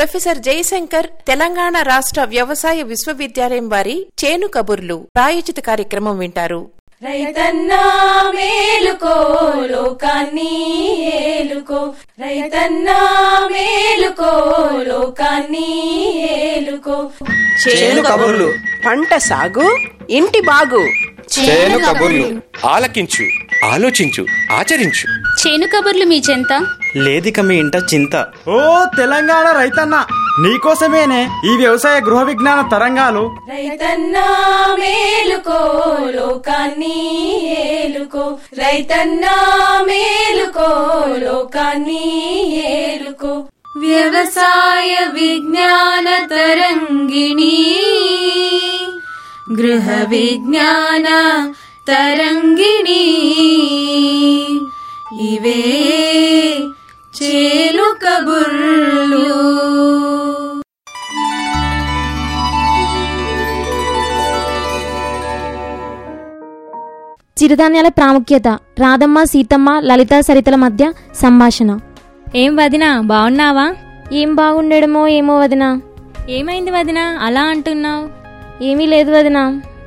professor Jayashankar Telangana రాష్ట్ర వ్యవసాయ విశ్వవిద్యాలయం వారి చేను కబుర్లు ప్రాయోజిత కార్యక్రమం వింటారు రైతన్నా మేలుకో లోకాన్ని ఏలుకో రైతన్నా మేలుకో లోకాన్ని ఏలుకో చేను కబుర్లు పంట సాగు ఇంటి బాగు చేను కబుర్లు ఆలకించు ఆలోచించు ఆచరించు చేను కబుర్లు మీ చెంత లేదిక మీ ఇంట చింత ఓ తెలంగాణ రైతన్న నీకోసమేనే ఈ వ్యవసాయ గృహ విజ్ఞాన తరంగాలు రైతన్నా మేలుకో లోకాన్ని ఏలుకో రైతన్నా మేలుకో లోకాన్ని ఏలుకో వ్యవసాయ విజ్ఞాన తరంగిణి గృహ విజ్ఞాన తరంగిణి ఇవే చేలు కబుర్లు చిరుధాన్యాల ప్రాముఖ్యత రాధమ్మ సీతమ్మ లలిత సరితల మధ్య సంభాషణ ఏం వదినా బాగున్నావా ఏం బాగుండడమో ఏమో వదినా ఏమైంది వదినా అలా అంటున్నావు ఏమీ లేదు వదినా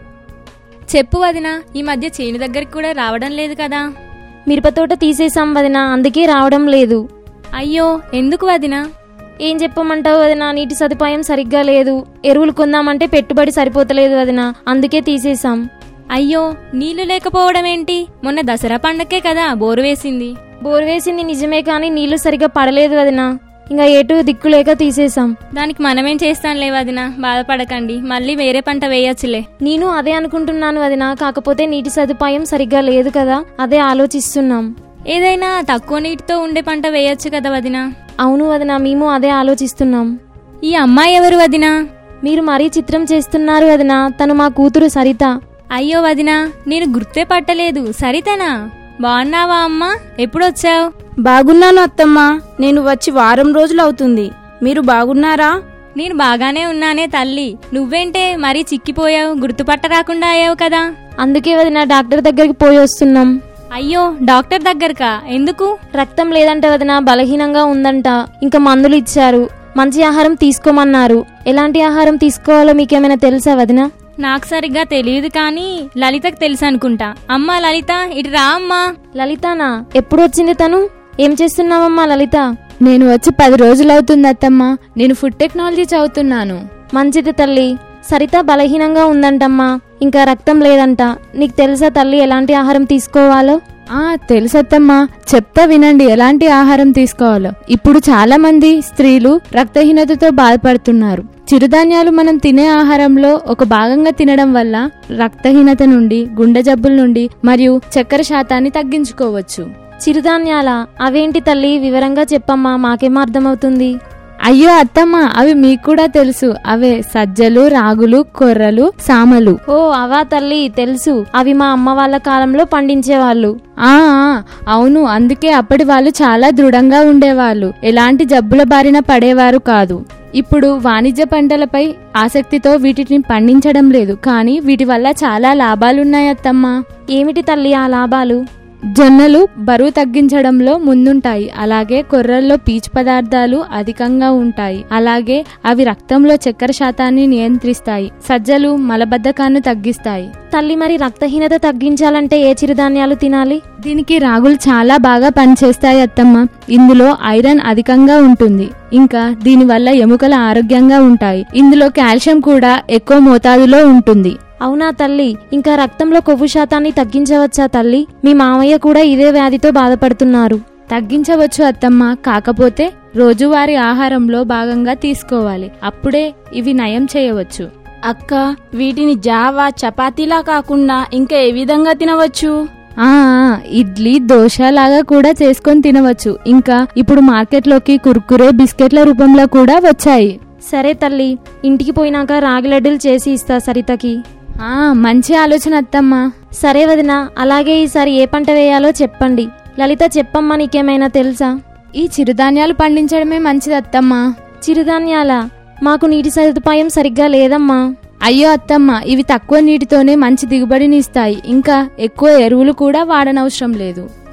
చెప్పు వదినా ఈ మధ్య చేను దగ్గరికి కూడా రావడం లేదు కదా మిరపతోట తీసేసాం వదినా అందుకే రావడం లేదు అయ్యో ఎందుకు వదినా ఏం చెప్పమంటావు వదినా నీటి సదుపాయం సరిగ్గా లేదు ఎరువులు కొందామంటే పెట్టుబడి సరిపోతలేదు వదినా అందుకే తీసేసాం అయ్యో నీళ్లు లేకపోవడం ఏంటి మొన్న దసరా పండక్కే కదా బోరు వేసింది బోర్ వేసింది నిజమే కానీ నీళ్లు సరిగ్గా పడలేదు వదినా ఇంకా ఎటు దిక్కు లేక తీసేసాం దానికి మనమేం చేస్తాంలే వదినా బాధపడకండి మళ్ళీ వేరే పంట వేయచ్చులే నేను అదే అనుకుంటున్నాను వదినా కాకపోతే నీటి సదుపాయం సరిగ్గా లేదు కదా అదే ఆలోచిస్తున్నాం ఏదైనా తక్కువ నీటితో ఉండే పంట వేయొచ్చు కదా వదినా అవును వదినా మేము అదే ఆలోచిస్తున్నాం ఈ అమ్మాయి ఎవరు వదినా మీరు మరీ చిత్రం చేస్తున్నారు వదినా తను మా కూతురు సరిత అయ్యో వదినా నేను గుర్తే పట్టలేదు సరితేనా బాగున్నావా అమ్మా ఎప్పుడొచ్చావు బాగున్నాను అత్తమ్మా నేను వచ్చి వారం రోజులు అవుతుంది మీరు బాగున్నారా నేను బాగానే ఉన్నానే తల్లి నువ్వేంటే మరీ చిక్కిపోయావు గుర్తుపట్ట రాకుండా అయ్యావు కదా అందుకే వదినా డాక్టర్ దగ్గరికి పోయి వస్తున్నాం అయ్యో డాక్టర్ దగ్గరకా ఎందుకు రక్తం లేదంట వదినా బలహీనంగా ఉందంట ఇంకా మందులు ఇచ్చారు మంచి ఆహారం తీసుకోమన్నారు ఎలాంటి ఆహారం తీసుకోవాలో మీకేమైనా తెలుసా వదినా నాకు సరిగ్గా తెలియదు కానీ లలితకు తెలుసు అనుకుంటా అమ్మా లలిత ఇటు రా అమ్మా లలితానా ఎప్పుడు వచ్చింది తను ఏం చేస్తున్నావమ్మా లలిత నేను వచ్చి పది రోజులు అవుతుంది అత్తమ్మా నేను ఫుడ్ టెక్నాలజీ చదువుతున్నాను మంచిది తల్లి సరిత బలహీనంగా ఉందంటమ్మా ఇంకా రక్తం లేదంట నీకు తెలుసా తల్లి ఎలాంటి ఆహారం తీసుకోవాలో ఆ తెలుసత్తమ్మా చెప్తా వినండి ఎలాంటి ఆహారం తీసుకోవాలో ఇప్పుడు చాలా మంది స్త్రీలు రక్తహీనతతో బాధపడుతున్నారు చిరుధాన్యాలు మనం తినే ఆహారంలో ఒక భాగంగా తినడం వల్ల రక్తహీనత నుండి గుండె జబ్బుల నుండి మరియు చక్కెర శాతాన్ని తగ్గించుకోవచ్చు చిరుధాన్యాల అవేంటి తల్లి వివరంగా చెప్పమ్మా మాకేం అర్థమవుతుంది అయ్యో అత్తమ్మ అవి మీకు కూడా తెలుసు అవే సజ్జలు రాగులు కొర్రలు సామలు ఓ అవా తల్లి తెలుసు అవి మా అమ్మ వాళ్ళ కాలంలో పండించేవాళ్ళు ఆ ఆ, అవును అందుకే అప్పటి వాళ్ళు చాలా దృఢంగా ఉండేవాళ్ళు ఎలాంటి జబ్బుల బారిన పడేవారు కాదు ఇప్పుడు వాణిజ్య పంటలపై ఆసక్తితో వీటిని పండించడం లేదు కానీ వీటి వల్ల చాలా లాభాలున్నాయి అత్తమ్మ ఏమిటి తల్లి ఆ లాభాలు జొన్నలు బరువు తగ్గించడంలో ముందుంటాయి అలాగే కొర్రల్లో పీచు పదార్థాలు అధికంగా ఉంటాయి అలాగే అవి రక్తంలో చక్కెర శాతాన్ని నియంత్రిస్తాయి సజ్జలు మలబద్ధకాన్ని తగ్గిస్తాయి తల్లి మరి రక్తహీనత తగ్గించాలంటే ఏ చిరుధాన్యాలు తినాలి దీనికి రాగులు చాలా బాగా పనిచేస్తాయి అత్తమ్మ ఇందులో ఐరన్ అధికంగా ఉంటుంది ఇంకా దీనివల్ల ఎముకలు ఆరోగ్యంగా ఉంటాయి ఇందులో కాల్షియం కూడా ఎక్కువ మోతాదులో ఉంటుంది అవునా తల్లి ఇంకా రక్తంలో కొవ్వు శాతాన్ని తగ్గించవచ్చా తల్లి మీ మామయ్య కూడా ఇదే వ్యాధితో బాధపడుతున్నారు తగ్గించవచ్చు అత్తమ్మ కాకపోతే రోజువారీ ఆహారంలో భాగంగా తీసుకోవాలి అప్పుడే ఇవి నయం చేయవచ్చు అక్క వీటిని జావా చపాతీలా కాకుండా ఇంకా ఏ విధంగా తినవచ్చు ఆ ఆ, ఇడ్లీ దోశ లాగా కూడా చేసుకొని తినవచ్చు ఇంకా ఇప్పుడు మార్కెట్లోకి కుర్కురే బిస్కెట్ల రూపంలో కూడా వచ్చాయి సరే తల్లి ఇంటికి పోయినాక రాగి లడ్డూలు చేసి ఇస్తా సరితకి ఆ మంచి ఆలోచన అత్తమ్మ సరే వదిన అలాగే ఈసారి ఏ పంట వేయాలో చెప్పండి లలిత చెప్పమ్మా నీకేమైనా తెలుసా ఈ చిరుధాన్యాలు పండించడమే మంచిది అత్తమ్మ చిరుధాన్యాల మాకు నీటి సదుపాయం సరిగ్గా లేదమ్మా అయ్యో అత్తమ్మ ఇవి తక్కువ నీటితోనే మంచి దిగుబడిని ఇస్తాయి ఇంకా ఎక్కువ ఎరువులు కూడా వాడనవసరం లేదు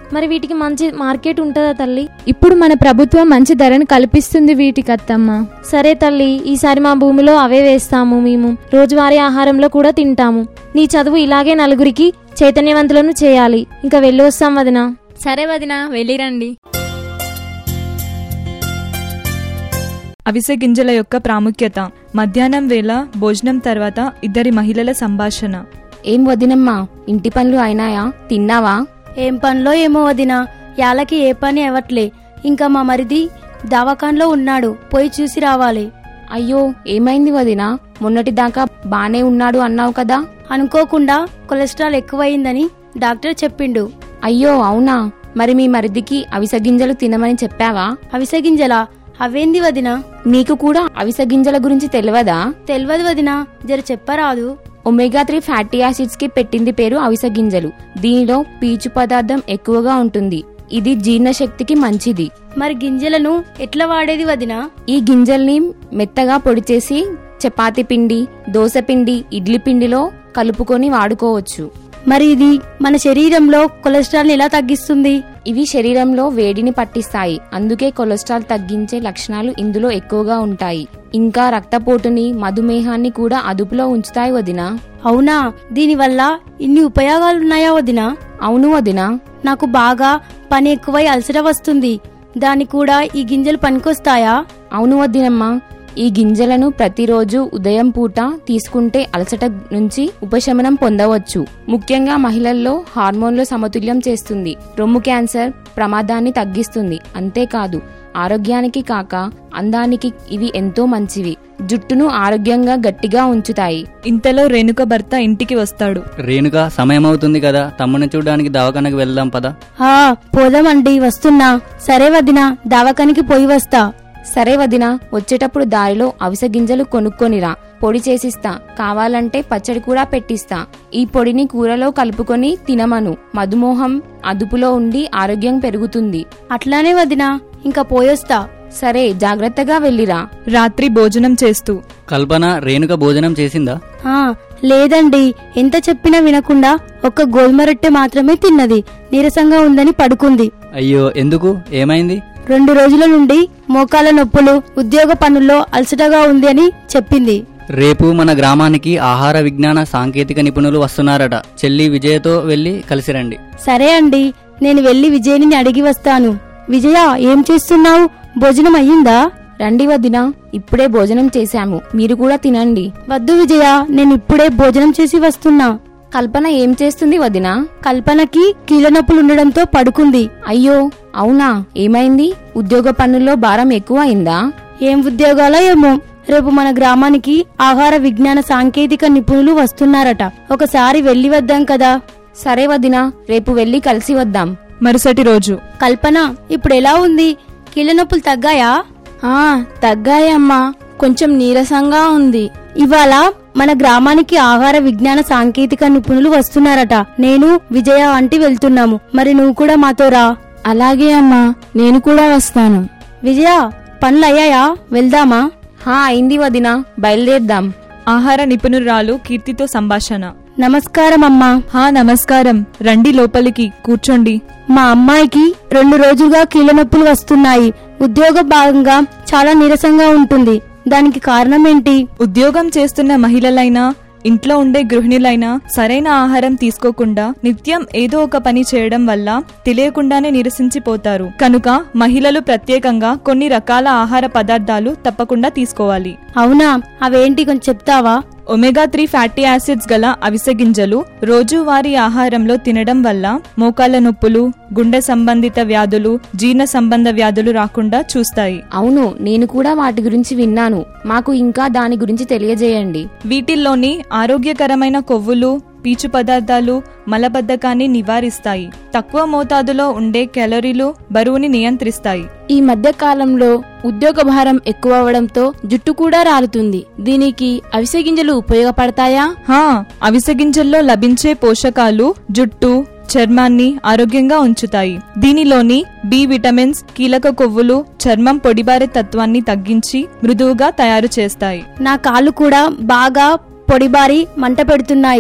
మరి వీటికి మంచి మార్కెట్ ఉంటుందా తల్లి ఇప్పుడు మన ప్రభుత్వం మంచి ధరను కల్పిస్తుంది వీటికి అత్తమ్మ సరే తల్లి ఈసారి మా భూమిలో అవే వేస్తాము మేము రోజువారీ ఆహారంలో కూడా తింటాము నీ చదువు ఇలాగే నలుగురికి చైతన్యవంతులను చేయాలి ఇంకా వెళ్ళి వస్తాం వదినా సరే వదిన వెళ్ళిరండి అవిసె గింజల యొక్క ప్రాముఖ్యత మధ్యాహ్నం వేళ భోజనం తర్వాత ఇద్దరి మహిళల సంభాషణ ఏం వదినమ్మా ఇంటి పనులు అయినాయా తిన్నావా ఏం పనిలో ఏమో వదినా యాలకి ఏ పని అవ్వట్లే ఇంకా మా మరిది దవాఖాన్లో ఉన్నాడు పోయి చూసి రావాలి అయ్యో ఏమైంది వదినా మొన్నటిదాకా బానే ఉన్నాడు అన్నావు కదా అనుకోకుండా కొలెస్ట్రాల్ ఎక్కువయిందని డాక్టర్ చెప్పిండు అయ్యో అవునా మరి మీ మరిదికి అవిసె గింజలు తినమని చెప్పావా అవిసె గింజలా అవేంది వదినా నీకు కూడా అవిసె గింజల గురించి తెలియదా తెలియదు వదినా జర చెప్పరాదు ఒమేగా త్రీ ఫ్యాటీ యాసిడ్స్ కి పెట్టింది పేరు అవిసె గింజలు దీనిలో పీచు పదార్థం ఎక్కువగా ఉంటుంది ఇది జీర్ణశక్తికి మంచిది మరి గింజలను ఎట్లా వాడేది వదినా ఈ గింజల్ని మెత్తగా పొడి చేసి చపాతి పిండి దోశ పిండి ఇడ్లీ పిండిలో కలుపుకొని వాడుకోవచ్చు మరి ఇది మన శరీరంలో కొలెస్ట్రాల్ ఎలా తగ్గిస్తుంది ఇవి శరీరంలో వేడిని పట్టిస్తాయి అందుకే కొలెస్ట్రాల్ తగ్గించే లక్షణాలు ఇందులో ఎక్కువగా ఉంటాయి ఇంకా రక్తపోటుని మధుమేహాన్ని కూడా అదుపులో ఉంచుతాయి వదినా అవునా దీనివల్ల ఇన్ని ఉపయోగాలున్నాయా వదినా అవును వదినా నాకు బాగా పని ఎక్కువై అలసట వస్తుంది దాని కూడా ఈ గింజలు పనికొస్తాయా అవును వదినమ్మా ఈ గింజలను ప్రతిరోజు ఉదయం పూట తీసుకుంటే అలసట నుంచి ఉపశమనం పొందవచ్చు ముఖ్యంగా మహిళల్లో హార్మోన్ల సమతుల్యం చేస్తుంది రొమ్ము క్యాన్సర్ ప్రమాదాన్ని తగ్గిస్తుంది అంతేకాదు ఆరోగ్యానికి కాక అందానికి ఇవి ఎంతో మంచివి జుట్టును ఆరోగ్యంగా గట్టిగా ఉంచుతాయి ఇంతలో రేణుక భర్త ఇంటికి వస్తాడు రేణుక సమయం అవుతుంది కదా తమ్ముని చూడడానికి దవాఖానకు వెళ్దాం పదా ఆ పోదామండి వస్తున్నా సరే వదినా దవాఖానికి పోయి వస్తా సరే వదినా వచ్చేటప్పుడు దారిలో అవిసె గింజలు కొనుక్కొనిరా పొడి చేసిస్తా కావాలంటే పచ్చడి కూడా పెట్టిస్తా ఈ పొడిని కూరలో కలుపుకొని తినమను మధుమోహం అదుపులో ఉండి ఆరోగ్యం పెరుగుతుంది అట్లానే వదినా ఇంకా పోయొస్తా సరే జాగ్రత్తగా వెళ్ళిరా రాత్రి భోజనం చేస్తూ కల్పన రేణుక భోజనం చేసిందా ఆ లేదండి ఎంత చెప్పినా వినకుండా ఒక్క గోధుమ రొట్టె మాత్రమే తిన్నది నీరసంగా ఉందని పడుకుంది అయ్యో ఎందుకు ఏమైంది రెండు రోజుల నుండి మోకాల నొప్పులు ఉద్యోగ పనుల్లో అలసటగా ఉంది అని చెప్పింది రేపు మన గ్రామానికి ఆహార విజ్ఞాన సాంకేతిక నిపుణులు వస్తున్నారట చెల్లి విజయతో వెళ్లి కలిసిరండి సరే అండి నేను వెళ్లి విజయని అడిగి వస్తాను విజయ ఏం చేస్తున్నావు భోజనం అయ్యిందా రండి వదినా ఇప్పుడే భోజనం చేశాము మీరు కూడా తినండి వద్దు విజయ నేను ఇప్పుడే భోజనం చేసి వస్తున్నా కల్పన ఏం చేస్తుంది వదినా కల్పనకి కీళ్ళ నొప్పులు ఉండడంతో పడుకుంది అయ్యో అవునా ఏమైంది ఉద్యోగ పనుల్లో భారం ఎక్కువ అయిందా ఏం ఉద్యోగాలో ఏమో రేపు మన గ్రామానికి ఆహార విజ్ఞాన సాంకేతిక నిపుణులు వస్తున్నారట ఒకసారి వెళ్లి వద్దాం కదా సరే వదినా రేపు వెళ్లి కలిసి వద్దాం మరుసటి రోజు కల్పన ఇప్పుడు ఎలా ఉంది కీళ్ళ నొప్పులు తగ్గాయా ఆ తగ్గాయమ్మా కొంచెం నీరసంగా ఉంది ఇవాళ మన గ్రామానికి ఆహార విజ్ఞాన సాంకేతిక నిపుణులు వస్తున్నారట నేను విజయ అంటి వెళ్తున్నాము మరి నువ్వు కూడా మాతో రా అలాగే అమ్మా నేను కూడా వస్తాను విజయ పనులు అయ్యాయా వెళ్దామా హా అయింది వదినా బయలుదేరదాం ఆహార నిపుణురాలు కీర్తితో సంభాషణ నమస్కారం అమ్మా హా నమస్కారం రండి లోపలికి కూర్చోండి మా అమ్మాయికి రెండు రోజులుగా కీళ్ళ నొప్పులు వస్తున్నాయి ఉద్యోగ భాగంగా చాలా నీరసంగా ఉంటుంది దానికి కారణం ఏంటి ఉద్యోగం చేస్తున్న మహిళలైనా ఇంట్లో ఉండే గృహిణులైనా సరైన ఆహారం తీసుకోకుండా నిత్యం ఏదో ఒక పని చేయడం వల్ల తెలియకుండానే నిరసించిపోతారు కనుక మహిళలు ప్రత్యేకంగా కొన్ని రకాల ఆహార పదార్థాలు తప్పకుండా తీసుకోవాలి అవునా అవేంటి కొంచెం చెప్తావా ఒమేగా త్రీ ఫ్యాటీ యాసిడ్స్ గల అవిసె గింజలు రోజువారీ ఆహారంలో తినడం వల్ల మోకాళ్ళ నొప్పులు గుండె సంబంధిత వ్యాధులు జీర్ణ సంబంధ వ్యాధులు రాకుండా చూస్తాయి అవును నేను కూడా వాటి గురించి విన్నాను మాకు ఇంకా దాని గురించి తెలియజేయండి వీటిల్లోని ఆరోగ్యకరమైన కొవ్వులు పీచు పదార్థాలు మలబద్ధకాన్ని నివారిస్తాయి తక్కువ మోతాదులో ఉండే క్యాలరీలు బరువుని నియంత్రిస్తాయి ఈ మధ్య కాలంలో ఉద్యోగ భారం ఎక్కువ అవడంతో జుట్టు కూడా రాలుతుంది దీనికి అవిసె గింజలు ఉపయోగపడతాయా హా అవిసె గింజల్లో లభించే పోషకాలు జుట్టు చర్మాన్ని ఆరోగ్యంగా ఉంచుతాయి దీనిలోని బి విటమిన్స్ కీలక కొవ్వులు చర్మం పొడిబారే తత్వాన్ని తగ్గించి మృదువుగా తయారు చేస్తాయి నా కాళ్ళు కూడా బాగా పొడిబారి మంట పెడుతున్నాయి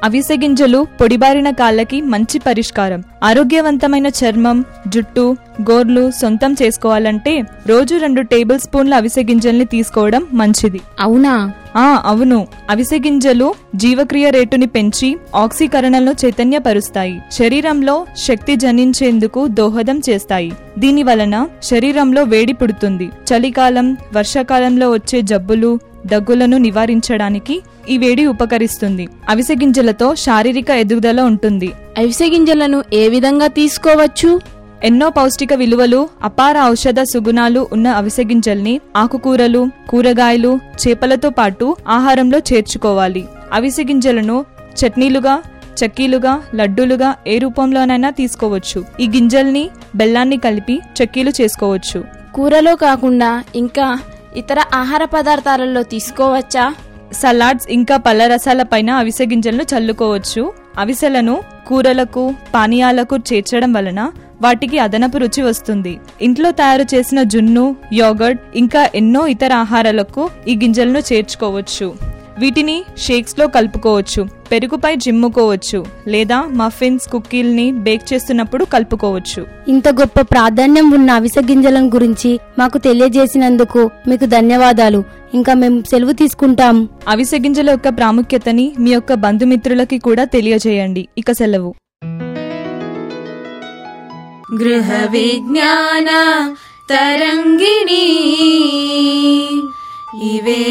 అవిసె గింజలు పొడిబారిన కాళ్ళకి మంచి పరిష్కారం ఆరోగ్యవంతమైన చర్మం జుట్టు గోర్లు సొంతం చేసుకోవాలంటే రోజు రెండు టేబుల్ స్పూన్ల అవిసె గింజల్ని తీసుకోవడం మంచిది అవునా ఆ అవును అవిసె గింజలు జీవక్రియ రేటుని పెంచి ఆక్సీకరణలను చైతన్యపరుస్తాయి శరీరంలో శక్తి జనించేందుకు దోహదం చేస్తాయి దీని వలన శరీరంలో వేడి పుడుతుంది చలికాలం వర్షాకాలంలో వచ్చే జబ్బులు దగ్గులను నివారించడానికి ఈ వేడి ఉపకరిస్తుంది అవిసె గింజలతో శారీరక ఎదుగుదల ఉంటుంది అవిసె గింజలను ఏ విధంగా తీసుకోవచ్చు ఎన్నో పౌష్టిక విలువలు అపార ఔషధ సుగుణాలు ఉన్న అవిసె గింజల్ని ఆకుకూరలు కూరగాయలు చేపలతో పాటు ఆహారంలో చేర్చుకోవాలి అవిసె గింజలను చట్నీలుగా చక్కీలుగా లడ్డూలుగా ఏ రూపంలోనైనా తీసుకోవచ్చు ఈ గింజల్ని బెల్లాన్ని కలిపి చక్కీలు చేసుకోవచ్చు కూరలో కాకుండా ఇంకా ఇతర ఆహార పదార్థాలలో తీసుకోవచ్చా సలాడ్స్ ఇంకా పళ్ళ రసాల పైన అవిసె గింజలను చల్లుకోవచ్చు అవిసెలను కూరలకు పానీయాలకు చేర్చడం వలన వాటికి అదనపు రుచి వస్తుంది ఇంట్లో తయారు చేసిన జున్ను యోగర్ట్ ఇంకా ఎన్నో ఇతర ఆహారాలకు ఈ గింజలను చేర్చుకోవచ్చు వీటిని షేక్స్ లో కలుపుకోవచ్చు పెరుగుపై జిమ్ముకోవచ్చు లేదా మఫిన్స్ కుక్కీల్ని బేక్ చేస్తున్నప్పుడు కలుపుకోవచ్చు ఇంత గొప్ప ప్రాధాన్యం ఉన్న అవిసె గింజలను గురించి మాకు తెలియజేసినందుకు మీకు ధన్యవాదాలు ఇంకా మేము సెలవు తీసుకుంటాం అవిసె గింజల యొక్క ప్రాముఖ్యతని మీ యొక్క బంధుమిత్రులకి కూడా తెలియజేయండి ఇక సెలవు గృహ విజ్ఞాన తరంగిణి ఇవే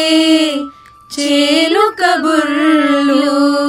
చేలు కబుర్లు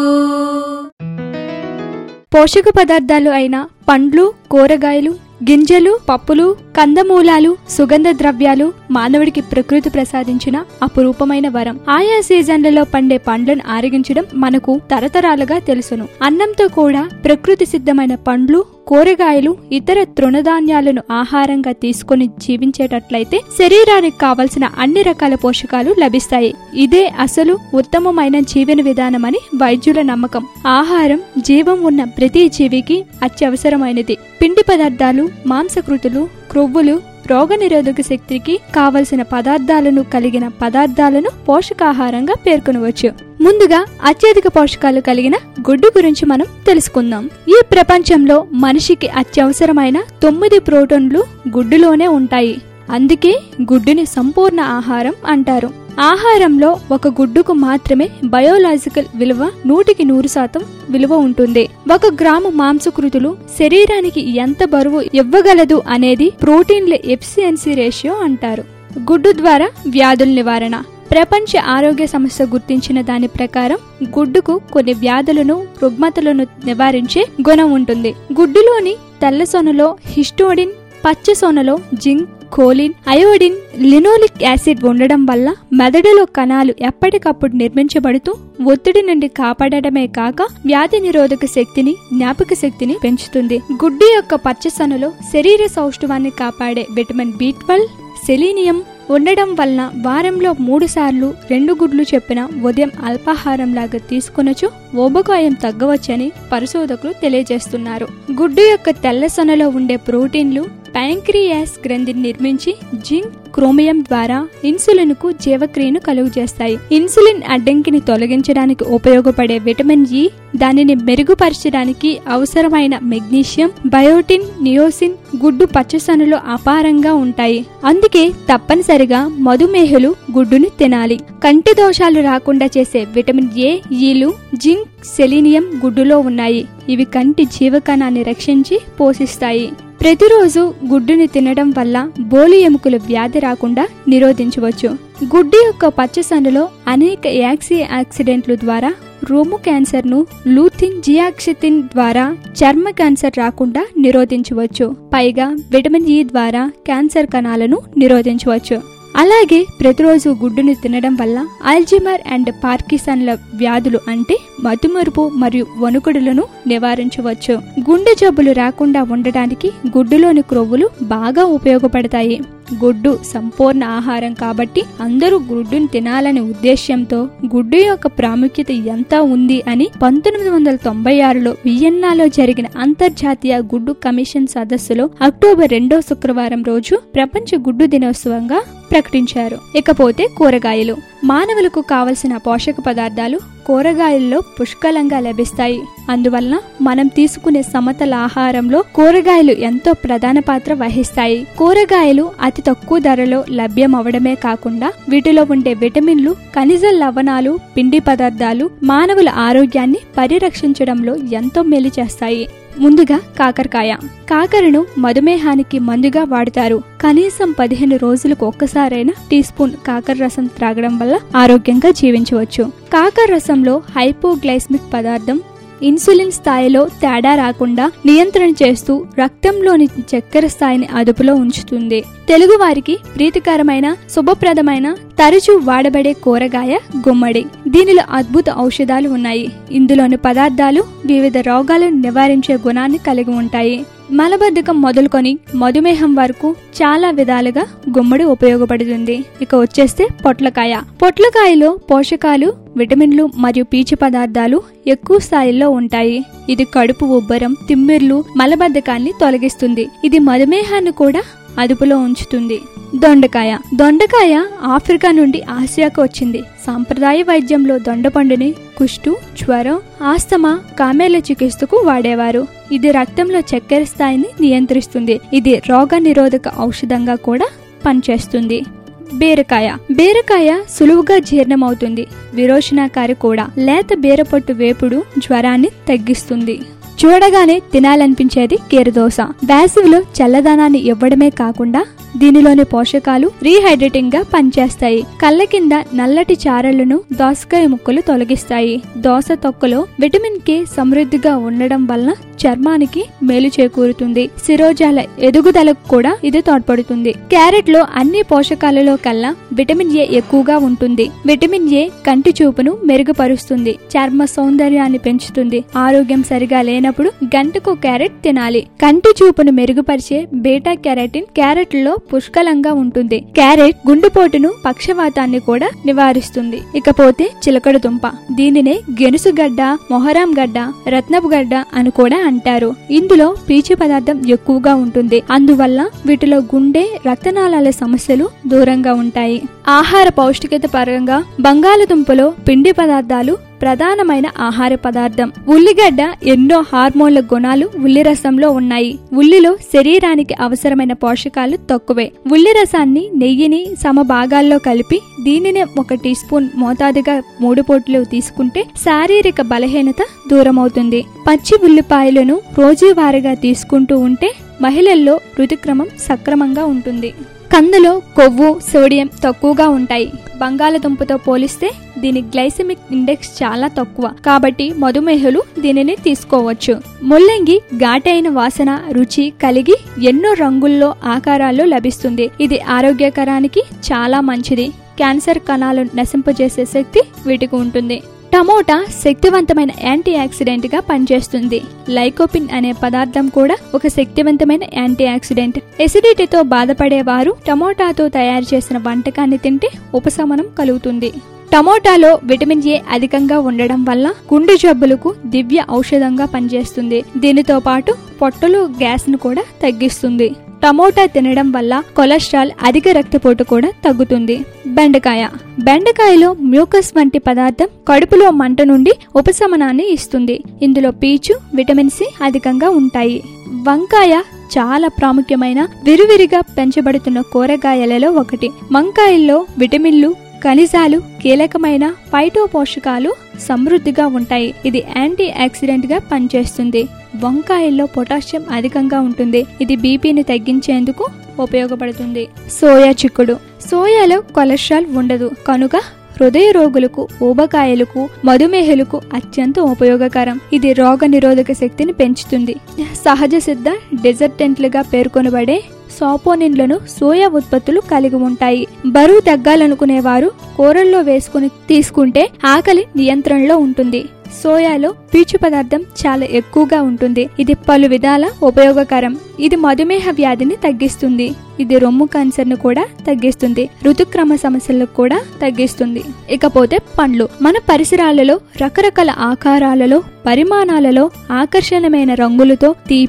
పోషక పదార్థాలు అయిన పండ్లు కూరగాయలు గింజలు పప్పులు కందమూలాలు సుగంధ ద్రవ్యాలు మానవుడికి ప్రకృతి ప్రసాదించిన అపురూపమైన వరం ఆయా సీజన్లలో పండే పండ్లను ఆరగించడం మనకు తరతరాలుగా తెలుసును అన్నంతో కూడా ప్రకృతి సిద్ధమైన పండ్లు కూరగాయలు ఇతర తృణధాన్యాలను ఆహారంగా తీసుకొని జీవించేటట్లయితే శరీరానికి కావలసిన అన్ని రకాల పోషకాలు లభిస్తాయి ఇదే అసలు ఉత్తమమైన జీవన విధానమని వైద్యుల నమ్మకం ఆహారం జీవం ఉన్న ప్రతి జీవికి అత్యవసరమైనది పిండి పదార్థాలు మాంసకృతులు క్రొవ్వులు రోగనిరోధక శక్తికి కావలసిన పదార్థాలను కలిగిన పదార్థాలను పోషకాహారంగా పేర్కొనవచ్చు ముందుగా అత్యధిక పోషకాలు కలిగిన గుడ్డు గురించి మనం తెలుసుకుందాం ఈ ప్రపంచంలో మనిషికి అత్యవసరమైన తొమ్మిది ప్రోటీన్లు గుడ్డులోనే ఉంటాయి అందుకే గుడ్డుని సంపూర్ణ ఆహారం అంటారు ఆహారంలో ఒక గుడ్డుకు మాత్రమే బయోలాజికల్ విలువ నూటికి నూరు శాతం విలువ ఉంటుంది ఒక గ్రాము మాంసకృతులు శరీరానికి ఎంత బరువు ఇవ్వగలదు అనేది ప్రోటీన్ల ఎఫిషియన్సీ రేషియో అంటారు గుడ్డు ద్వారా వ్యాధుల నివారణ ప్రపంచ ఆరోగ్య సంస్థ గుర్తించిన దాని ప్రకారం గుడ్డుకు కొన్ని వ్యాధులను రుగ్మతలను నివారించే గుణం ఉంటుంది గుడ్డులోని తెల్ల సొనలో హిస్టోడిన్ పచ్చ సొనలో zinc choline iodine linoleic acid ఉండడం వల్ల మెదడులో కణాలు ఎప్పటికప్పుడు నిర్మించబడుతూ ఒత్తిడి నుండి కాపాడటమే కాక వ్యాధి నిరోధక శక్తిని జ్ఞాపక శక్తిని పెంచుతుంది గుడ్డు యొక్క పచ్చసొనలో శరీర సౌష్ఠవాన్ని కాపాడే విటమిన్ బి ట్వెల్వ్ సెలీనియం ఉండడం వలన వారంలో మూడు సార్లు రెండు గుడ్లు చెప్పిన ఉదయం అల్పాహారం లాగా తీసుకునొచ్చు ఓబకాయం తగ్గవచ్చని పరిశోధకులు తెలియజేస్తున్నారు గుడ్డు యొక్క తెల్ల సొనలో ఉండే ప్రోటీన్లు ప్యాంక్రియాస్ గ్రంథిని నిర్మించి జింక్ క్రోమియం ద్వారా ఇన్సులిన్ కు జీవక్రియను కలుగు చేస్తాయి ఇన్సులిన్ అడ్డంకిని తొలగించడానికి ఉపయోగపడే విటమిన్ ఇ దానిని మెరుగుపరచడానికి అవసరమైన మెగ్నీషియం బయోటిన్ నియోసిన్ గుడ్డు పచ్చసనులో అపారంగా ఉంటాయి అందుకే తప్పనిసరిగా మధుమేహులు గుడ్డును తినాలి కంటి దోషాలు రాకుండా చేసే విటమిన్ ఏ ఈలు జింక్ సెలీనియం గుడ్డులో ఉన్నాయి ఇవి కంటి జీవకణాన్ని రక్షించి పోషిస్తాయి ప్రతిరోజు గుడ్డుని తినడం వల్ల బోలు ఎముకల వ్యాధి రాకుండా నిరోధించవచ్చు గుడ్డు యొక్క పచ్చసనులో అనేక యాక్సి యాక్సిడెంట్ల ద్వారా రొమ్ము క్యాన్సర్ను లూథిన్ జియాక్సితిన్ ద్వారా చర్మ క్యాన్సర్ రాకుండా నిరోధించవచ్చు పైగా విటమిన్ ఇ ద్వారా క్యాన్సర్ కణాలను నిరోధించవచ్చు అలాగే ప్రతిరోజు గుడ్డును తినడం వల్ల ఆల్జిమర్ అండ్ పార్కిసన్ల వ్యాధులు అంటే మతుమరుపు మరియు వణుకుడులను నివారించవచ్చు గుండె జబ్బులు రాకుండా ఉండటానికి గుడ్డులోని క్రొవ్వులు బాగా ఉపయోగపడతాయి గుడ్డు సంపూర్ణ ఆహారం కాబట్టి అందరూ గుడ్డును తినాలనే ఉద్దేశ్యంతో గుడ్డు యొక్క ప్రాముఖ్యత ఎంత ఉంది అని పంతొమ్మిది వందల తొంభై ఆరులో వియన్నాలో జరిగిన అంతర్జాతీయ గుడ్డు కమిషన్ సదస్సులో అక్టోబర్ రెండో శుక్రవారం రోజు ప్రపంచ గుడ్డు దినోత్సవంగా ప్రకటించారు ఇకపోతే కూరగాయలు మానవులకు కావలసిన పోషక పదార్థాలు కూరగాయల్లో పుష్కలంగా లభిస్తాయి అందువలన మనం తీసుకునే సమతల ఆహారంలో కూరగాయలు ఎంతో ప్రధాన పాత్ర వహిస్తాయి కూరగాయలు అతి తక్కువ ధరలో లభ్యం అవడమే కాకుండా వీటిలో ఉండే విటమిన్లు ఖనిజ లవణాలు పిండి పదార్థాలు మానవుల ఆరోగ్యాన్ని పరిరక్షించడంలో ఎంతో మేలు చేస్తాయి ముందుగా కాకరకాయ కాకరను మధుమేహానికి మందుగా వాడతారు కనీసం పదిహేను రోజులకు ఒక్కసారైనా టీ స్పూన్ కాకర రసం త్రాగడం వల్ల ఆరోగ్యంగా జీవించవచ్చు కాకర రసంలో హైపోగ్లైస్మిక్ పదార్థం ఇన్సులిన్ స్థాయిలో తేడా రాకుండా నియంత్రణ చేస్తూ రక్తంలోని చక్కెర స్థాయిని అదుపులో ఉంచుతుంది తెలుగువారికి ప్రీతికరమైన శుభప్రదమైన తరచూ వాడబడే కూరగాయ గుమ్మడి దీనిలో అద్భుత ఔషధాలు ఉన్నాయి ఇందులోని పదార్థాలు వివిధ రోగాలను నివారించే గుణాన్ని కలిగి ఉంటాయి మలబద్ధకం మొదలుకొని మధుమేహం వరకు చాలా విధాలుగా గుమ్మడి ఉపయోగపడుతుంది ఇక వచ్చేస్తే పొట్లకాయ పొట్లకాయలో పోషకాలు విటమిన్లు మరియు పీచు పదార్థాలు ఎక్కువ స్థాయిలో ఉంటాయి ఇది కడుపు ఉబ్బరం తిమ్మిర్లు మలబద్ధకాన్ని తొలగిస్తుంది ఇది మధుమేహాన్ని కూడా అదుపులో ఉంచుతుంది దొండకాయ దొండకాయ ఆఫ్రికా నుండి ఆసియాకు వచ్చింది సాంప్రదాయ వైద్యంలో దొండపండుని కుష్టు జ్వరం ఆస్తమా కామేల చికిత్సకు వాడేవారు ఇది రక్తంలో చక్కెర స్థాయిని నియంత్రిస్తుంది ఇది రోగ నిరోధక ఔషధంగా కూడా పనిచేస్తుంది బీరకాయ బీరకాయ సులువుగా జీర్ణమవుతుంది విరోచనాకారి కూడా లేత బీరపొట్టు వేపుడు జ్వరాన్ని తగ్గిస్తుంది చూడగానే తినాలనిపించేది కీరదోస వేసవిలో చల్లదనాన్ని ఇవ్వడమే కాకుండా దీనిలోని పోషకాలు రీహైడ్రేటింగ్ గా పనిచేస్తాయి కళ్ళ కింద నల్లటి చారలను దోసకాయ ముక్కలు తొలగిస్తాయి దోస తొక్కలో విటమిన్ కే సమృద్ధిగా ఉండడం వలన చర్మానికి మేలు చేకూరుతుంది శిరోజాల ఎదుగుదలకు కూడా ఇది తోడ్పడుతుంది క్యారెట్ లో అన్ని పోషకాలలో కల్లా విటమిన్ ఏ ఎక్కువగా ఉంటుంది విటమిన్ ఏ కంటి చూపును మెరుగుపరుస్తుంది చర్మ సౌందర్యాన్ని పెంచుతుంది ఆరోగ్యం సరిగా లేనప్పుడు గంటకు క్యారెట్ తినాలి కంటి చూపును మెరుగుపరిచే బీటా క్యారెటిన్ క్యారెట్ లో పుష్కలంగా ఉంటుంది క్యారెట్ గుండెపోటును పక్షవాతాన్ని కూడా నివారిస్తుంది ఇకపోతే చిలకడ దుంప దీనినే గెనుసుగడ్డ మొహరాం గడ్డ రత్నపు గడ్డ అని కూడా అంటారు ఇందులో పీచు పదార్థం ఎక్కువగా ఉంటుంది అందువల్ల వీటిలో గుండె రక్తనాళాల సమస్యలు దూరంగా ఉంటాయి ఆహార పౌష్టికత పరంగా బంగాళదుంపలో పిండి పదార్థాలు ప్రధానమైన ఆహార పదార్థం ఉల్లిగడ్డ ఎన్నో హార్మోన్ల గుణాలు ఉల్లి రసంలో ఉన్నాయి ఉల్లిలో శరీరానికి అవసరమైన పోషకాలు తక్కువే ఉల్లి రసాన్ని నెయ్యిని సమభాగాల్లో కలిపి దీనినే ఒక టీ స్పూన్ మోతాదుగా మూడు పొట్లు తీసుకుంటే శారీరక బలహీనత దూరమవుతుంది పచ్చి ఉల్లిపాయలను రోజువారీగా తీసుకుంటూ ఉంటే మహిళల్లో ఋతుక్రమం సక్రమంగా ఉంటుంది కందులో కొవ్వు సోడియం తక్కువగా ఉంటాయి బంగాళదుంపతో పోలిస్తే దీని గ్లైసెమిక్ ఇండెక్స్ చాలా తక్కువ కాబట్టి మధుమేహులు దీనిని తీసుకోవచ్చు ముల్లంగి ఘాటైన వాసన రుచి కలిగి ఎన్నో రంగుల్లో ఆకారాల్లో లభిస్తుంది ఇది ఆరోగ్యకరానికి చాలా మంచిది క్యాన్సర్ కణాలను నశింపజేసే శక్తి వీటికి ఉంటుంది టమోటా శక్తివంతమైన యాంటీ ఆక్సిడెంట్ గా పనిచేస్తుంది లైకోపిన్ అనే పదార్థం కూడా ఒక శక్తివంతమైన యాంటీ ఆక్సిడెంట్ ఎసిడిటీతో బాధపడేవారు టమోటాతో తయారు చేసిన వంటకాన్ని తింటే ఉపశమనం కలుగుతుంది టమోటాలో విటమిన్ ఏ అధికంగా ఉండడం వల్ల గుండె జబ్బులకు దివ్య ఔషధంగా పనిచేస్తుంది దీనితో పాటు పొట్టలో గ్యాస్ ను కూడా తగ్గిస్తుంది టమోటా తినడం వల్ల కొలెస్ట్రాల్ అధిక రక్తపోటు కూడా తగ్గుతుంది బెండకాయ బెండకాయలో మ్యూకస్ వంటి పదార్థం కడుపులో మంట నుండి ఉపశమనాన్ని ఇస్తుంది ఇందులో పీచు విటమిన్ సి అధికంగా ఉంటాయి వంకాయ చాలా ప్రాముఖ్యమైన విరివిరిగా పెంచబడుతున్న కూరగాయలలో ఒకటి వంకాయల్లో విటమిన్లు ఖనిజాలు కీలకమైన ఫైటో పోషకాలు సమృద్ధిగా ఉంటాయి ఇది యాంటీ ఆక్సిడెంట్ గా పనిచేస్తుంది వంకాయల్లో పొటాషియం అధికంగా ఉంటుంది ఇది బీపీని తగ్గించేందుకు ఉపయోగపడుతుంది సోయా చిక్కుడు సోయాలో కొలెస్ట్రాల్ ఉండదు కనుక హృదయ రోగులకు ఊబకాయలకు మధుమేహులకు అత్యంత ఉపయోగకరం ఇది రోగ నిరోధక శక్తిని పెంచుతుంది సహజ సిద్ధ డెజర్టెంట్లుగా పేర్కొనబడే సోపోనిన్లను సోయా ఉత్పత్తులు కలిగి ఉంటాయి బరువు తగ్గాలనుకునేవారు కూరల్లో వేసుకుని తీసుకుంటే ఆకలి నియంత్రణలో ఉంటుంది సోయాలో పీచు పదార్థం చాలా ఎక్కువగా ఉంటుంది ఇది పలు విధాల ఉపయోగకరం ఇది మధుమేహ వ్యాధిని తగ్గిస్తుంది ఇది రొమ్ము క్యాన్సర్ ను కూడా తగ్గిస్తుంది ఋతుక్రమ సమస్యలకు కూడా తగ్గిస్తుంది ఇకపోతే పండ్లు మన పరిసరాలలో రకరకాల ఆకారాలలో పరిమాణాలలో ఆకర్షణమైన రంగులతో తీపి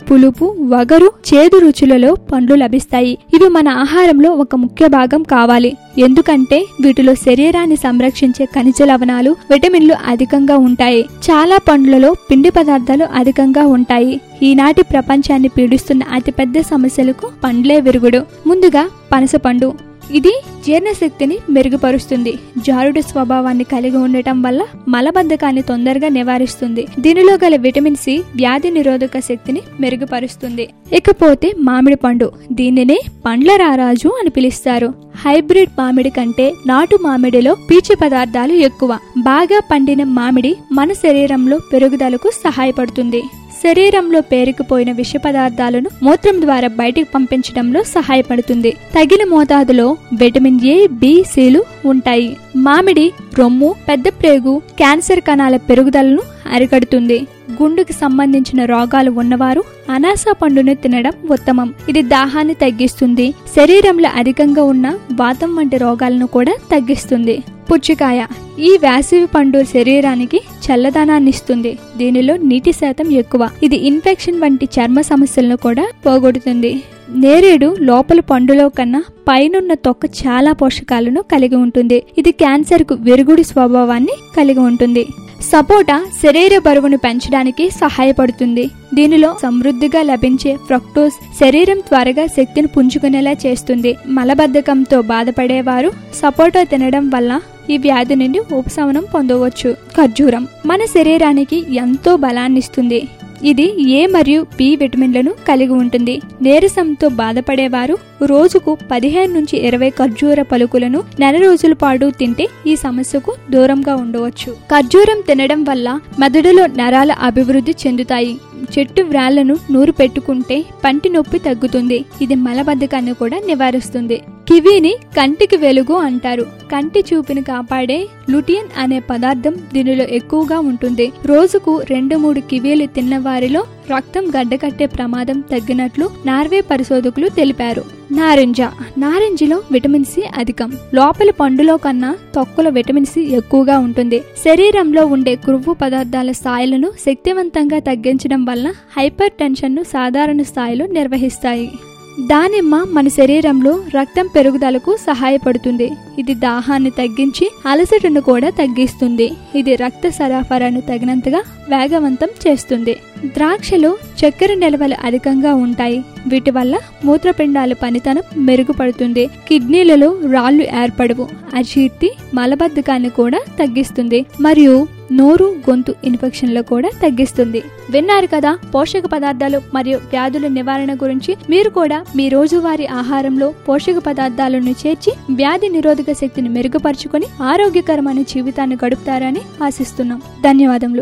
పులుపు వగరు చేదు రుచులలో పండ్లు లభిస్తాయి ఇవి మన ఆహారంలో ఒక ముఖ్య భాగం కావాలి ఎందుకంటే వీటిలో శరీరాన్ని సంరక్షించే ఖనిజ లవణాలు విటమిన్లు అధికంగా ఉంటాయి చాలా పండ్లలో పిండి పదార్థాలు అధికంగా ఉంటాయి ఈనాటి ప్రపంచాన్ని పీడిస్తున్న అతిపెద్ద సమస్యలకు పండ్లే విరుగుడు ముందుగా పనస పండు ఇది జీర్ణశక్తిని మెరుగుపరుస్తుంది జారుడు స్వభావాన్ని కలిగి ఉండటం వల్ల మలబద్ధకాన్ని తొందరగా నివారిస్తుంది దీనిలో గల విటమిన్ సి వ్యాధి నిరోధక శక్తిని మెరుగుపరుస్తుంది ఇకపోతే మామిడి పండు దీనినే పండ్ల రారాజు అని పిలుస్తారు హైబ్రిడ్ మామిడి కంటే నాటు మామిడిలో పీచు పదార్థాలు ఎక్కువ బాగా పండిన మామిడి మన శరీరంలో పెరుగుదలకు సహాయపడుతుంది శరీరంలో పేరుకుపోయిన విష పదార్థాలను మూత్రం ద్వారా బయటికి పంపించడంలో సహాయపడుతుంది తగిన మోతాదులో విటమిన్ ఏ బి సిలు ఉంటాయి మామిడి రొమ్ము పెద్ద ప్రేగు క్యాన్సర్ కణాల పెరుగుదలను అరికడుతుంది గుండెకి సంబంధించిన రోగాలు ఉన్నవారు అనాస పండును తినడం ఉత్తమం ఇది దాహాన్ని తగ్గిస్తుంది శరీరంలో అధికంగా ఉన్న వాతం వంటి రోగాలను కూడా తగ్గిస్తుంది పుచ్చికాయ ఈ వేసవి పండు శరీరానికి చల్లదనాన్ని ఇస్తుంది దీనిలో నీటి శాతం ఎక్కువ ఇది ఇన్ఫెక్షన్ వంటి చర్మ సమస్యలను కూడా పోగొడుతుంది నేరేడు లోపల పండులో కన్నా పైనున్న తొక్క చాలా పోషకాలను కలిగి ఉంటుంది ఇది క్యాన్సర్ కు విరుగుడి స్వభావాన్ని కలిగి ఉంటుంది సపోటా శరీర బరువును పెంచడానికి సహాయపడుతుంది దీనిలో సమృద్ధిగా లభించే ఫ్రక్టోస్ శరీరం త్వరగా శక్తిని పుంజుకునేలా చేస్తుంది మలబద్ధకంతో బాధపడేవారు సపోటా తినడం వల్ల ఈ వ్యాధి నుండి ఉపశమనం పొందవచ్చు ఖర్జూరం మన శరీరానికి ఎంతో బలాన్నిస్తుంది ఇది ఏ మరియు బి విటమిన్లను కలిగి ఉంటుంది నీరసంతో బాధపడేవారు రోజుకు పదిహేను నుంచి ఇరవై ఖర్జూర పలుకులను నెల రోజుల పాటు తింటే ఈ సమస్యకు దూరంగా ఉండవచ్చు ఖర్జూరం తినడం వల్ల మెదడులో నరాల అభివృద్ధి చెందుతాయి చెట్టు వ్రాళ్లను నూరు పెట్టుకుంటే పంటి నొప్పి తగ్గుతుంది ఇది మలబద్ధకాన్ని కూడా నివారిస్తుంది కివీని కంటికి వెలుగు అంటారు కంటి చూపుని కాపాడే లుటియన్ అనే పదార్థం దీనిలో ఎక్కువగా ఉంటుంది రోజుకు రెండు మూడు కివీలు తిన్న వారిలో రక్తం గడ్డకట్టే ప్రమాదం తగ్గినట్లు నార్వే పరిశోధకులు తెలిపారు నారింజ నారింజలో విటమిన్ సి అధికం లోపలి పండులో కన్నా తొక్కలో విటమిన్ సి ఎక్కువగా ఉంటుంది శరీరంలో ఉండే క్రొవ్వు పదార్థాల స్థాయిలను శక్తివంతంగా తగ్గించడం వల్ల హైపర్ టెన్షన్ ను సాధారణ స్థాయిలో నిర్వహిస్తాయి దానిమ్మ మన శరీరంలో రక్తం పెరుగుదలకు సహాయపడుతుంది ఇది దాహాన్ని తగ్గించి అలసటను కూడా తగ్గిస్తుంది ఇది రక్త సరఫరాను తగినంతగా వేగవంతం చేస్తుంది ద్రాక్షలో చక్కెర నిల్వలు అధికంగా ఉంటాయి వీటి వల్ల మూత్రపిండాల పనితనం మెరుగుపడుతుంది కిడ్నీలలో రాళ్లు ఏర్పడవు అజీర్తి మలబద్ధకాన్ని కూడా తగ్గిస్తుంది మరియు నోరు గొంతు ఇన్ఫెక్షన్లు కూడా తగ్గిస్తుంది విన్నారు కదా పోషక పదార్థాలు మరియు వ్యాధుల నివారణ గురించి మీరు కూడా మీ రోజువారీ ఆహారంలో పోషక పదార్థాలను చేర్చి వ్యాధి నిరోధక శక్తిని మెరుగుపరుచుకొని ఆరోగ్యకరమైన జీవితాన్ని గడుపుతారని ఆశిస్తున్నాం ధన్యవాదములు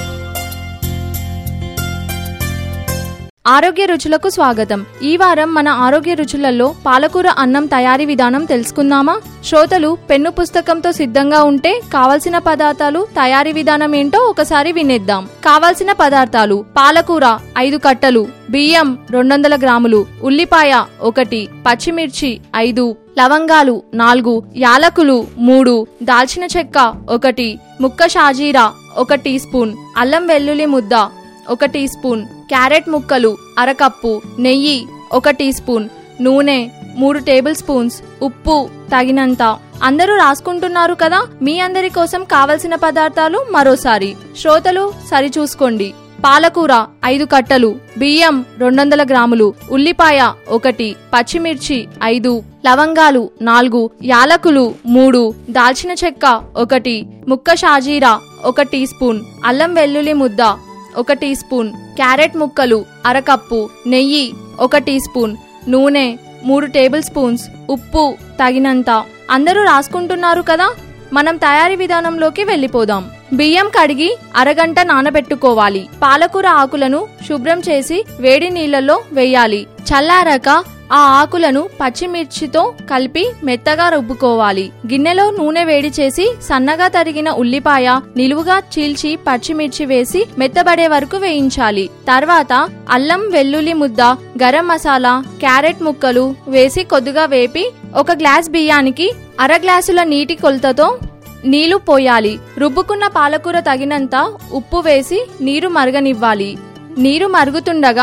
ఆరోగ్య రుచులకు స్వాగతం ఈ వారం మన ఆరోగ్య రుచులలో పాలకూర అన్నం తయారీ విధానం తెలుసుకుందామా శ్రోతలు పెన్ను పుస్తకంతో సిద్ధంగా ఉంటే కావలసిన పదార్థాలు తయారీ విధానం ఏంటో ఒకసారి వినేద్దాం కావలసిన పదార్థాలు పాలకూర ఐదు కట్టలు బియ్యం రెండు వందల గ్రాములు ఉల్లిపాయ ఒకటి పచ్చిమిర్చి ఐదు లవంగాలు నాలుగు యాలకులు మూడు దాల్చిన చెక్క ఒకటి ముక్క షాజీరా ఒక టీ స్పూన్ అల్లం వెల్లుల్లి ముద్ద ఒక టీ స్పూన్ క్యారెట్ ముక్కలు అరకప్పు నెయ్యి ఒక టీ స్పూన్ నూనె మూడు టేబుల్ స్పూన్స్ ఉప్పు తగినంత అందరూ రాసుకుంటున్నారు కదా మీ అందరి కోసం కావలసిన పదార్థాలు మరోసారి శ్రోతలు సరిచూసుకోండి పాలకూర ఐదు కట్టలు బియ్యం రెండు వందల గ్రాములు ఉల్లిపాయ ఒకటి పచ్చిమిర్చి ఐదు లవంగాలు నాలుగు యాలకులు మూడు దాల్చిన చెక్క ఒకటి ముక్క షాజీరా ఒక టీ స్పూన్ అల్లం వెల్లుల్లి ముద్ద ఒక టీ స్పూన్ క్యారెట్ ముక్కలు అరకప్పు నెయ్యి ఒక టీ స్పూన్ నూనె మూడు టేబుల్ స్పూన్స్ ఉప్పు తగినంత అందరూ రాసుకుంటున్నారు కదా మనం తయారీ విధానంలోకి వెళ్ళిపోదాం బియ్యం కడిగి అరగంట నానబెట్టుకోవాలి పాలకూర ఆకులను శుభ్రం చేసి వేడి నీళ్లలో వేయాలి చల్లారాక ఆ ఆకులను పచ్చిమిర్చితో కలిపి మెత్తగా రుబ్బుకోవాలి గిన్నెలో నూనె వేడి చేసి సన్నగా తరిగిన ఉల్లిపాయ నిలువుగా చీల్చి పచ్చిమిర్చి వేసి మెత్తబడే వరకు వేయించాలి తర్వాత అల్లం వెల్లుల్లి ముద్ద గరం మసాలా క్యారెట్ ముక్కలు వేసి కొద్దిగా వేపి ఒక గ్లాస్ బియ్యానికి అర గ్లాసుల నీటి కొలతతో నీళ్లు పోయాలి రుబ్బుకున్న పాలకూర తగినంత ఉప్పు వేసి నీరు మరగనివ్వాలి నీరు మరుగుతుండగా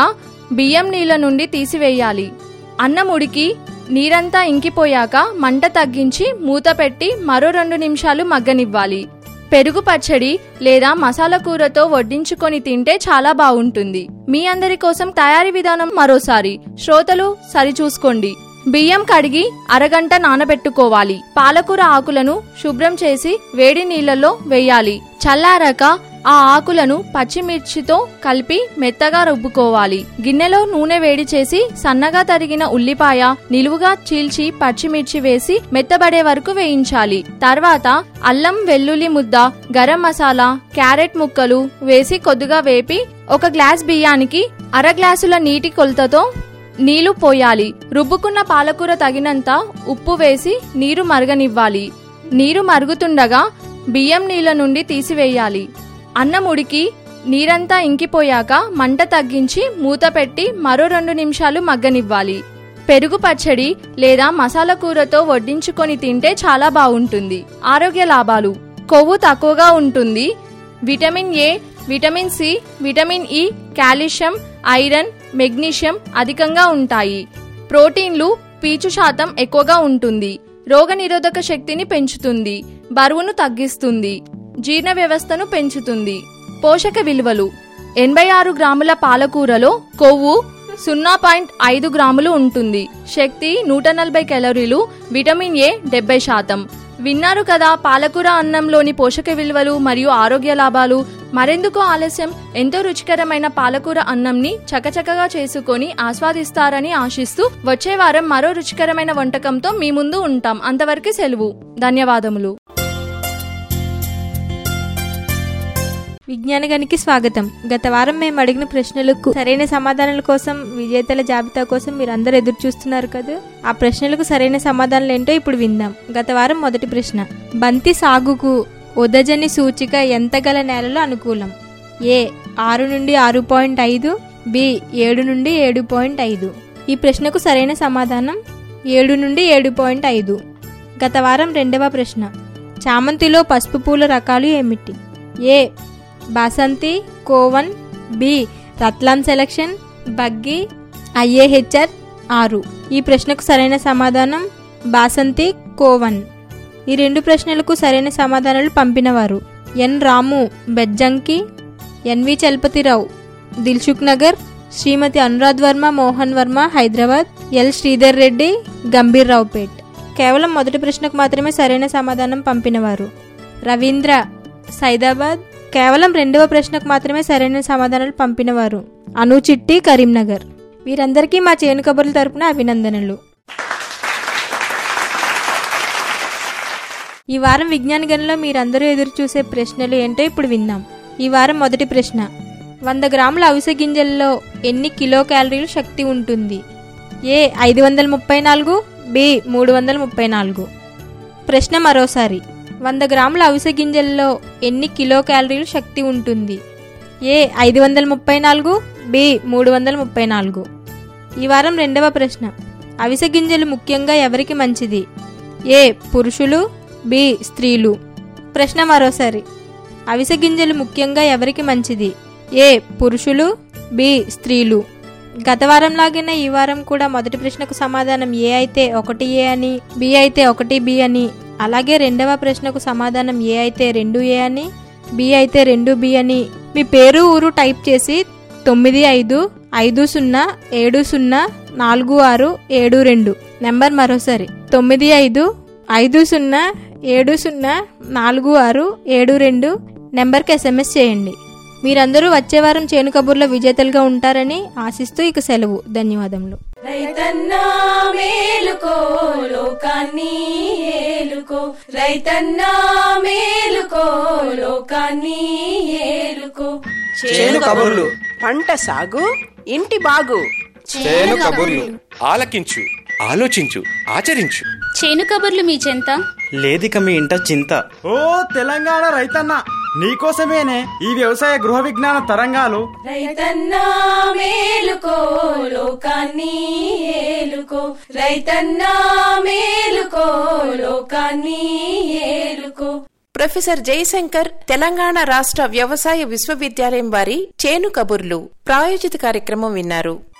బియ్యం నీళ్ళ నుండి తీసివేయాలి అన్నం ఉడికి నీరంతా ఇంకిపోయాక మంట తగ్గించి మూత పెట్టి మరో రెండు నిమిషాలు మగ్గనివ్వాలి పెరుగు పచ్చడి లేదా మసాలా కూరతో వడ్డించుకొని తింటే చాలా బాగుంటుంది మీ అందరి కోసం తయారీ విధానం మరోసారి శ్రోతలు సరిచూసుకోండి బియ్యం కడిగి అరగంట నానబెట్టుకోవాలి పాలకూర ఆకులను శుభ్రం చేసి వేడి నీళ్లలో వేయాలి చల్లారాక ఆ ఆకులను పచ్చిమిర్చితో కలిపి మెత్తగా రుబ్బుకోవాలి గిన్నెలో నూనె వేడి చేసి సన్నగా తరిగిన ఉల్లిపాయ నిలువుగా చీల్చి పచ్చిమిర్చి వేసి మెత్తబడే వరకు వేయించాలి తర్వాత అల్లం వెల్లుల్లి ముద్ద గరం మసాలా క్యారెట్ ముక్కలు వేసి కొద్దిగా వేపి ఒక గ్లాస్ బియ్యానికి అర గ్లాసుల నీటి కొలతతో నీళ్లు పోయాలి రుబ్బుకున్న పాలకూర తగినంత ఉప్పు వేసి నీరు మరగనివ్వాలి నీరు మరుగుతుండగా బియ్యం నీళ్ల నుండి తీసివేయాలి అన్నం ఉడికి నీరంతా ఇంకిపోయాక మంట తగ్గించి మూత పెట్టి మరో రెండు నిమిషాలు మగ్గనివ్వాలి పెరుగు పచ్చడి లేదా మసాలా కూరతో వడ్డించుకొని తింటే చాలా బాగుంటుంది ఆరోగ్య లాభాలు కొవ్వు తక్కువగా ఉంటుంది vitamin A vitamin C vitamin E calcium iron magnesium అధికంగా ఉంటాయి ప్రోటీన్లు పీచు శాతం ఎక్కువగా ఉంటుంది రోగనిరోధక శక్తిని పెంచుతుంది బరువును తగ్గిస్తుంది జీర్ణ వ్యవస్థను పెంచుతుంది పోషక విలువలు ఎనభై ఆరు గ్రాముల పాలకూరలో కొవ్వు సున్నా పాయింట్ ఐదు గ్రాములు ఉంటుంది శక్తి నూట నలభై క్యాలరీలు విటమిన్ ఏ డెబ్బై శాతం విన్నారు కదా పాలకూర అన్నంలోని పోషక విలువలు మరియు ఆరోగ్య లాభాలు మరెందుకు ఆలస్యం ఎంతో రుచికరమైన పాలకూర అన్నంని చకచకగా చేసుకొని ఆస్వాదిస్తారని ఆశిస్తూ వచ్చే వారం మరో రుచికరమైన వంటకంతో మీ ముందు ఉంటాం అంతవరకు సెలవు ధన్యవాదములు విజ్ఞానగానికి స్వాగతం గత వారం మేము అడిగిన ప్రశ్నలకు సరైన సమాధానాల కోసం విజేతల జాబితా కోసం మీరు అందరు ఎదురు చూస్తున్నారు కదా ఆ ప్రశ్నలకు సరైన సమాధానాలు ఏంటో ఇప్పుడు విందాం గత వారం మొదటి ప్రశ్న బంతి సాగుకు ఉదజని సూచిక ఎంత గల నేలలో అనుకూలం ఏ ఆరు నుండి ఆరు పాయింట్ ఐదు బి ఏడు నుండి ఏడు పాయింట్ ఐదు ఈ ప్రశ్నకు సరైన సమాధానం ఏడు నుండి ఏడు పాయింట్ ఐదు గత వారం రెండవ ప్రశ్న చామంతిలో పసుపు పూల రకాలు ఏమిటి ఏ బాసంతి కోవన్ బి రత్లాన్ సెలక్షన్ బగ్గి ఐఏహెచ్ఆర్ ఆరు ఈ ప్రశ్నకు సరైన సమాధానం బాసంతి కోవన్ ఈ రెండు ప్రశ్నలకు సరైన సమాధానాలు పంపినవారు N Ramu Bejjanki NV Chalapathirao Dilsukh Nagar Srimathi Anuradh Varma Mohan Varma Hyderabad L Sridhar Reddy Gambhir Raopet కేవలం మొదటి ప్రశ్నకు మాత్రమే సరైన సమాధానం పంపినవారు రవీంద్ర సైదాబాద్ కేవలం రెండవ ప్రశ్నకు మాత్రమే సరైన సమాధానాలు పంపినవారు అను చిట్టి కరీంనగర్ వీరందరికీ మా చేను కబుర్ల తరపున అభినందనలు ఈ వారం విజ్ఞాన గణలో మీరందరూ ఎదురు చూసే ప్రశ్నలు ఏంటో ఇప్పుడు విందాం ఈ వారం మొదటి ప్రశ్న వంద గ్రాముల అవిసె గింజల్లో ఎన్ని కిలో క్యాలరీలు శక్తి ఉంటుంది ఏ ఐదు వందల ముప్పై నాలుగు బి మూడు వందల ముప్పై నాలుగు ప్రశ్న మరోసారి వంద గ్రాముల అవిసె గింజల్లో ఎన్ని కిలో క్యాలరీలు శక్తి ఉంటుంది ఏ ఐదు వందల ముప్పై నాలుగు బి మూడు వందల ముప్పై నాలుగు ఈ వారం రెండవ ప్రశ్న అవిసె గింజలు ముఖ్యంగా ఎవరికి మంచిది ఏ పురుషులు బి స్త్రీలు ప్రశ్న మరోసారి అవిసె గింజలు ముఖ్యంగా ఎవరికి మంచిది ఏ పురుషులు బి స్త్రీలు గత వారం లాగానే ఈ వారం కూడా మొదటి ప్రశ్నకు సమాధానం ఏ అయితే ఒకటి ఏ అని బి అయితే ఒకటి బి అని అలాగే రెండవ ప్రశ్నకు సమాధానం ఏ అయితే రెండు ఏ అని బి అయితే రెండు బి అని మీ పేరు ఊరు టైప్ చేసి తొమ్మిది ఐదు ఐదు సున్నా ఏడు సున్నా నాలుగు ఆరు ఏడు రెండు నెంబర్ మరోసారి తొమ్మిది ఐదు ఐదు సున్నా ఏడు సున్నా నాలుగు ఆరు ఏడు రెండు నెంబర్కి ఎస్ఎంఎస్ చేయండి మీరందరూ వచ్చే వారం చేను కబుర్లో విజేతలుగా ఉంటారని ఆశిస్తూ ఇక సెలవు ధన్యవాదములు రైతన్నా మేలుకో లోకాన్ని ఏలుకో రైతన్నా మేలుకో లోకాన్ని ఏలుకో చేను కబుర్లు పంట సాగు ఇంటి బాగు చేను కబుర్లు ఆలకించు ఆలోచించు ఆచరించు చేను కబుర్లు మీ చెంత లేదిక మీ ఇంట చింత ఓ తెలంగాణ రైతన్న నీకోసమేనే ఈ వ్యవసాయ గృహ విజ్ఞాన తరంగాలు రైతన్నా మేలుకో లోకాన్ని ఏలుకో రైతన్నా మేలుకో లోకాన్ని ఏలుకో ప్రొఫెసర్ జయశంకర్ తెలంగాణ రాష్ట్ర వ్యవసాయ విశ్వవిద్యాలయం వారి చేను కబుర్లు ప్రాయోజిత కార్యక్రమం విన్నారు